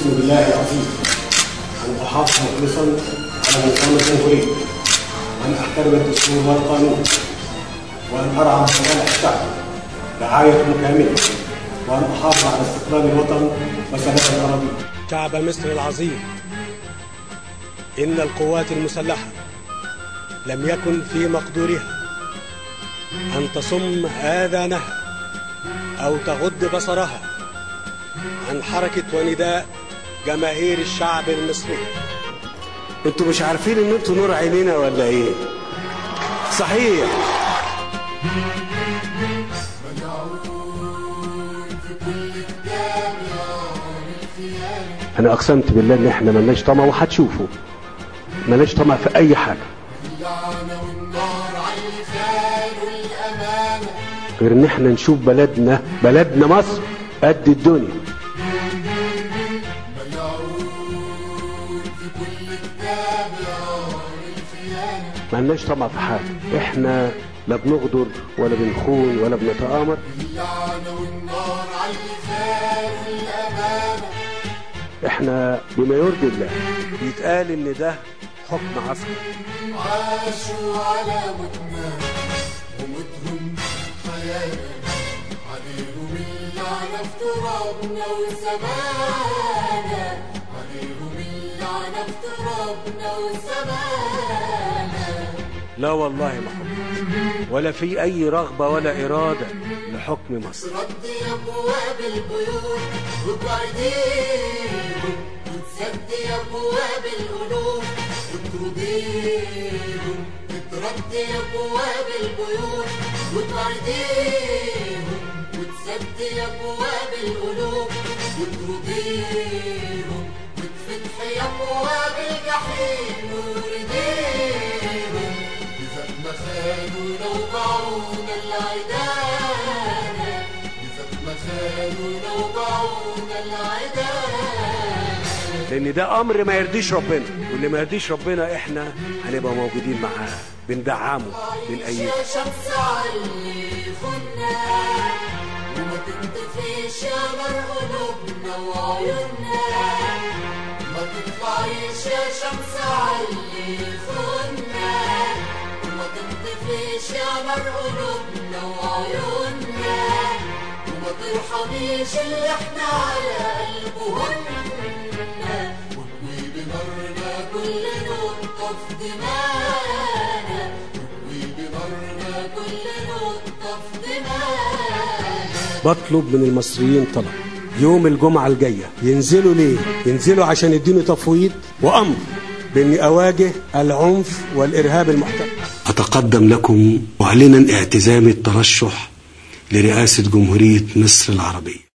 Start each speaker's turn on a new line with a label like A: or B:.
A: أقسم بالله العظيم أن أحافظ مخلصا على نظام الجمهورية وأن أحترم الدستور والقانون وأن أرعى مصالح الشعب رعاية كاملة وأن أحافظ على استقلال الوطن وسلام الأراضي
B: شعب مصر العظيم إن القوات المسلحة لم يكن في مقدورها أن تصم آذانها أو تغض بصرها عن حركة ونداء جماهير الشعب المصري
C: انتوا مش عارفين ان انتوا نور عينينا ولا ايه صحيح انا اقسمت بالله ان احنا ملناش طمع وهتشوفوا ملناش طمع في اي حاجه غير ان احنا نشوف بلدنا بلدنا مصر قد الدنيا ملناش طمع في حاجه احنا لا بنغدر ولا بنخون ولا بنتآمر احنا بما يرضي الله بيتقال ان ده حكم عسكري
D: عاشوا على متنا ومتهم حيانا عليهم اللعنة في ترابنا وسمانا عليهم اللعنة في ترابنا وسمانا
C: لا والله ما حكم ولا في اي رغبه ولا اراده لحكم مصر
D: رد ابواب البيوت وتعيديهم وتسد ابواب القلوب وترضيهم ترد ابواب البيوت وتعيديهم وتسد ابواب القلوب وترضيهم وتفتحي ابواب الجحيم ورديهم إذا ما خانونا وباعونا العدالة إذا ما خانونا وباعونا العدالة
C: لان ده امر ما يرضيش ربنا واللي ما يرضيش ربنا احنا هنبقى موجودين معاه بندعمه بنأيده
D: يا شمس علي خنا وما تنطفيش يا نار قلوبنا وعيوننا ما تطلعيش يا شمس علي خنا وما تنطفيش يا نار قلوبنا وعيوننا وما ترحميش اللي احنا على قلبهن واكوي بنارنا كل نقطة في دماغنا واكوي بنارنا كل نقطة في دماغنا
B: بطلب من المصريين طلب يوم الجمعة الجاية ينزلوا ليه؟ ينزلوا عشان يديني تفويض وأمر بإني أواجه العنف والإرهاب المحتمل
C: أتقدم لكم معلنا اعتزامي الترشح لرئاسة جمهورية مصر العربية